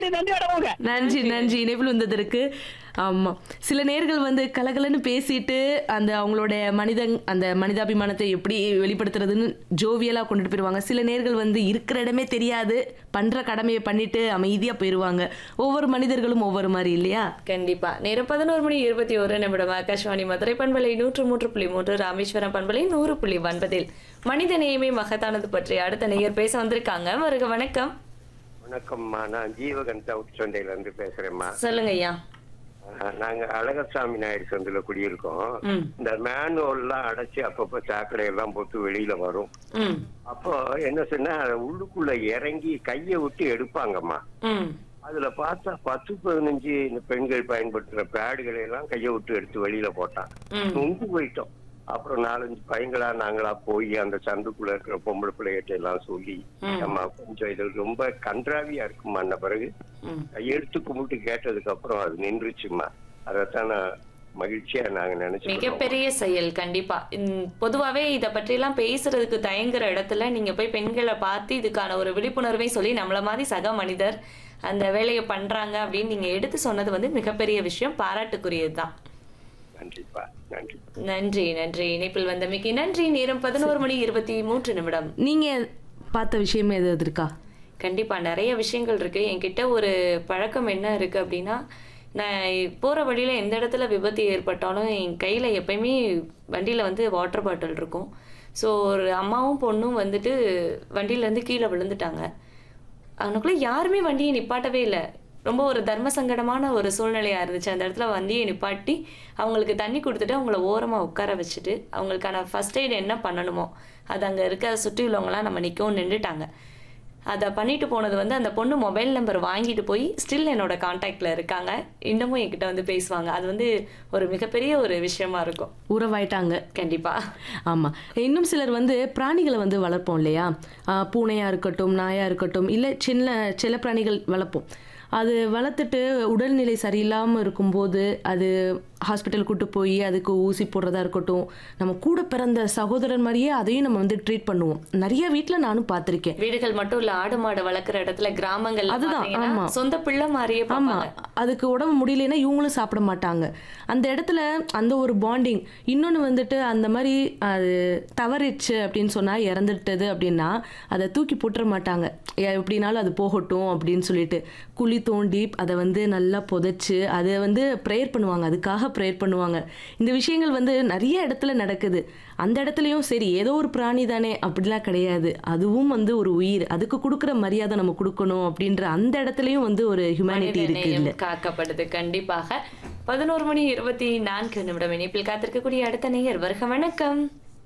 நன்றி வடமுங்க நன்றி நன்றி இணைப்பில் வந்ததற்கு ஆமா சில நேர்கள் வந்து கலகலன்னு பேசிட்டு அந்த அவங்களோட மனிதன் அந்த மனிதாபிமானத்தை எப்படி வெளிப்படுத்துறதுன்னு ஜோவியலா கொண்டுட்டு போயிருவாங்க சில நேர்கள் வந்து இருக்கிற இடமே தெரியாது பண்ற கடமையை பண்ணிட்டு அமைதியா போயிருவாங்க ஒவ்வொரு மனிதர்களும் ஒவ்வொரு மாதிரி இல்லையா கண்டிப்பா நேரம் பதினோரு மணி இருபத்தி ஒரு நிமிடம் ஆகாஷ்வாணி மதுரை பண்பலை நூற்று மூன்று புள்ளி மூன்று ராமேஸ்வரம் பண்பலை நூறு புள்ளி ஒன்பதில் மனித நேயமே மகத்தானது பற்றி அடுத்த நேயர் பேச வந்திருக்காங்க வருக வணக்கம் வணக்கம்மா நான் ஜீவகன் சவுத் சந்தையில இருந்து பேசுறேம்மா சொல்லுங்க ஐயா அஹ் நாங்க அழகசாமி நாயுடு சந்தில குடியிருக்கோம் ம் இந்த மேனுவல்லாம் அடைச்சு அப்பப்ப சாக்கடை எல்லாம் போட்டு வெளியில வரும் ம் அப்போ என்ன சொன்னா அதை உள்ளுக்குள்ள இறங்கி கையை விட்டு எடுப்பாங்கம்மா ம் அதுல பார்த்தா பத்து பதினஞ்சு இந்த பெண்கள் பயன்படுத்துற பேடுகளை எல்லாம் கையை விட்டு எடுத்து வெளியில போட்டான் ம் நொந்து போயிட்டோம் அப்புறம் நாலஞ்சு பையங்களா நாங்களா போய் அந்த சந்துக்குள்ள இருக்கிற பொம்பளை பிள்ளைகிட்ட எல்லாம் சொல்லி ம். நம்ம கொஞ்சம் இது ரொம்ப கன்றாவியா இருக்குமா அந்த பிறகு ம் கையெடுத்து கும்பிட்டு கேட்டதுக்கு அப்புறம் அது நின்றுச்சுமா அதைத்தான் நான் மகிழ்ச்சியா நாங்க நினைச்சு மிகப்பெரிய செயல் கண்டிப்பா இந்த- பொதுவாவே இத பற்றி எல்லாம் பேசுறதுக்கு தயங்குற இடத்துல நீங்க போய் பெண்களை பார்த்து இதுக்கான ஒரு விழிப்புணர்வையும் சொல்லி நம்மள மாதிரி சக மனிதர் அந்த வேலையை பண்றாங்க அப்படின்னு நீங்க எடுத்து சொன்னது வந்து மிகப்பெரிய விஷயம் பாராட்டுக்குரியதுதான் நன்றிப்பா நன்றி நன்றி நன்றி இணைப்பில் வந்தமைக்கு நன்றி நேரம் பதினோரு மணி இருபத்தி மூன்று நிமிடம் நீங்க பார்த்த விஷயம் எது இருக்கா கண்டிப்பா நிறைய விஷயங்கள் இருக்கு என்கிட்ட ஒரு பழக்கம் என்ன இருக்கு அப்படின்னா நான் போற வழியில எந்த இடத்துல விபத்து ஏற்பட்டாலும் என் கையில எப்பயுமே வண்டியில வந்து வாட்டர் பாட்டில் இருக்கும் ஸோ ஒரு அம்மாவும் பொண்ணும் வந்துட்டு வண்டியில இருந்து கீழே விழுந்துட்டாங்க அவனுக்குள்ள யாருமே வண்டியை நிப்பாட்டவே இல்லை ரொம்ப ஒரு தர்ம சங்கடமான ஒரு சூழ்நிலையா இருந்துச்சு அந்த இடத்துல வண்டியை நிப்பாட்டி அவங்களுக்கு தண்ணி கொடுத்துட்டு அவங்கள ஓரமா உட்கார வச்சுட்டு அவங்களுக்கான ஃபர்ஸ்ட் எய்ட் என்ன பண்ணணுமோ அது அங்க இருக்க சுற்றி உள்ளவங்களாம் நம்ம நிற்கவும் நின்றுட்டாங்க அதை பண்ணிட்டு போனது வந்து அந்த பொண்ணு மொபைல் நம்பர் வாங்கிட்டு போய் ஸ்டில் என்னோட காண்டாக்ட்ல இருக்காங்க இன்னமும் என்கிட்ட வந்து பேசுவாங்க அது வந்து ஒரு மிகப்பெரிய ஒரு விஷயமா இருக்கும் உறவாயிட்டாங்க கண்டிப்பா ஆமா இன்னும் சிலர் வந்து பிராணிகளை வந்து வளர்ப்போம் இல்லையா ஆஹ் பூனையா இருக்கட்டும் நாயா இருக்கட்டும் இல்லை சின்ன செல்ல பிராணிகள் வளர்ப்போம் அது வளர்த்துட்டு உடல்நிலை சரியில்லாமல் இருக்கும்போது அது ஹாஸ்பிட்டல் கூட்டு போய் அதுக்கு ஊசி போடுறதா இருக்கட்டும் நம்ம கூட பிறந்த சகோதரன் மாதிரியே அதையும் நம்ம வந்து ட்ரீட் பண்ணுவோம் நிறைய வீட்டில் நானும் பார்த்துருக்கேன் வீடுகள் மட்டும் இல்ல ஆடு மாடு வளர்க்குற இடத்துல கிராமங்கள்ல அதுதான், பாத்தீங்கன்னா ஆமா. சொந்த பிள்ளை மாதிரியே ஆமா பார்ப்பாங்க அதுக்கு உடம்பு முடியலன்னா இவங்களும் சாப்பிட மாட்டாங்க அந்த இடத்துல அந்த ஒரு பாண்டிங் இன்னொன்று வந்துட்டு அந்த மாதிரி அது தவறிச்சு அப்படின்னு சொன்னா இறந்துட்டது அப்படின்னா அதை தூக்கி போட்டுற மாட்டாங்க எ- எப்படினாலும் அது போகட்டும் அப்படின்னு சொல்லிட்டு குழி தோண்டி அதை வந்து நல்லா புதைச்சு அதை வந்து ப்ரேயர் பண்ணுவாங்க அதுக்காக ப்ரேயர் பண்ணுவாங்க இந்த விஷயங்கள் வந்து நிறைய இடத்துல நடக்குது அந்த இடத்துலயும் சரி ஏதோ ஒரு பிராணி தானே அப்படிலாம் கிடையாது அதுவும் வந்து ஒரு உயிர் அதுக்கு கொடுக்குற மரியாதை நம்ம கொடுக்கணும் அப்படின்ற அந்த இடத்துலயும் வந்து ஒரு ஹியூமனிட்டி மனித இருக்கு நேயம் இல்ல காக்கப்படுது கண்டிப்பாக பதினோரு மணி இருபத்தி நான்கு நிமிடம் இணைப்பில் காத்திருக்கக்கூடிய அடுத்த நேயர் வருக வணக்கம்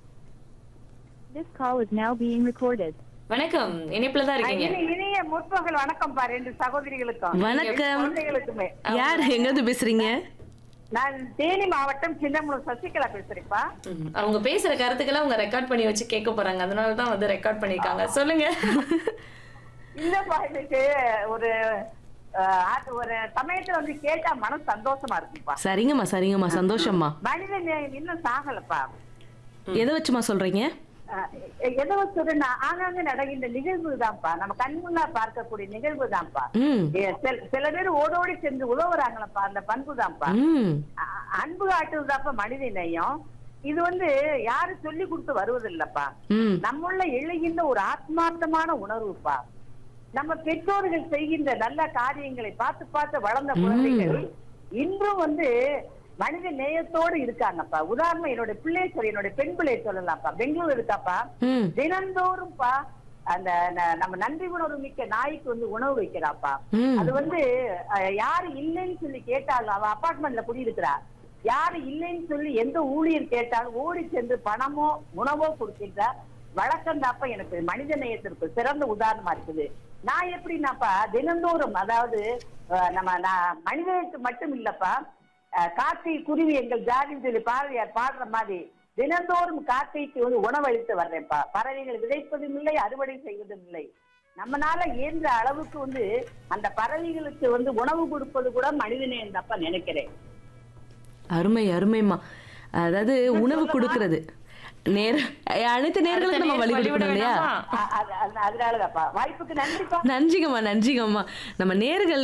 This call is now being recorded. வணக்கம் இணைப்புல தான் இருக்கீங்க இனி- இனிய முற்பகல் வணக்கம் பா ரெண்டு சகோதரிகளுக்கும் வணக்கம் குழந்தைகளுக்குமே யார் எங்கிருந்து பேசுறீங்க நான் தேனி மாவட்டம் சின்னமுளூர் சசிகலா பேசுறேன்ப்பா ம், அவங்க பேசுற கருத்துக்களை அவங்க ரெக்கார்ட் பண்ணி வச்சு கேட்க போறாங்க அதனால தான் வந்து ரெக்கார்ட் பண்ணிருக்காங்க சொல்லுங்க இல்லப்பா இன்னைக்கு ஒரு அஹ், அது ஒரு சமயத்துல வந்து கேட்டா மனசு சந்தோஷமா இருக்குப்பா சரிங்கம்மா சரிங்கம்மா சந்தோஷம்மா மனித நேயம் இன்னும் சாகலப்பா எதை வச்சுமா சொல்றீங்க அஹ், எதை வச்சுன்னா ஆங்காங்க நடக்கின்ற நிகழ்வு தான்ப்பா நம்ம கண் முன்னா பார்க்கக்கூடிய நிகழ்வு தான்ப்பா ம் சில பேர் ஓடோடி சென்று உதவுறாங்களப்பா அந்த பண்பு தான்ப்பா ம் அ- அன்பு காட்டுவதாப்ப மனித நேயம் இது வந்து யாரு சொல்லி கொடுத்து வருவதில்லப்பா ம் நம்முள்ள எழுகின்ற ஒரு ஆத்மார்த்தமான உணர்வுப்பா நம்ம பெற்றோர்கள் செய்கின்ற நல்ல காரியங்களை பார்த்து பார்த்து வளர்ந்த குழந்தைகள் இன்றும் வந்து மனித நேயத்தோடு இருக்காங்கப்பா உதாரணம் என்னோட பிள்ளை சொல்லி என்னோட பெண் பிள்ளை சொல்லலாம்ப்பா பெங்களூர் இருக்காப்பா ம் தினந்தோறும்ப்பா அந்த ந- நம்ம நன்றி உணர்வு மிக்க நாய்க்கு வந்து உணவு வைக்கிறாப்பா ம் அது வந்து அஹ், யாரு இல்லைன்னு சொல்லி கேட்டாலும் அவ அபார்ட்மெண்ட்ல குடியிருக்கிறா யாரு இல்லைன்னு சொல்லி எந்த ஊழியர் கேட்டாலும் ஓடி சென்று பணமோ உணவோ கொடுக்கின்ற வழக்கம் தாப்பா எனக்கு மனித நேயத்திற்கு சிறந்த உதாரணமா இருக்குது நான் எப்படின்னாப்பா தினந்தோறும் அதாவது அஹ், நம்ம நான் மனிதனுக்கு மட்டும் இல்லப்பா அஹ், காக்கை குருவி எங்கள் ஜாதின்னு சொல்லி பாரதியார் பாடுற மாதிரி தினந்தோறும் காக்கைக்கு வந்து உணவளித்து வர்றேன்ப்பா பறவைகள் விதைப்பதும் இல்லை அறுவடை செய்வதும் இல்லை நம்மனால இயன்ற அளவுக்கு வந்து அந்த பறவைகளுக்கு வந்து உணவு கொடுப்பது கூட மனிதநேயம் தப்பா நினைக்கிறேன் அருமை அருமைம்மா அதாவது உணவு கொடுக்கறது நேர அனைத்து நேர்களுக்கும் நம்ம வழி கொடுக்கணும் இல்லையா வேணாமா? அ- அது- அது- அதனாலதான்ப்பா வாய்ப்புக்கு நன்றிப்பா நன்றிங்கம்மா நன்றிங்கம்மா நம்ம நேர்கள்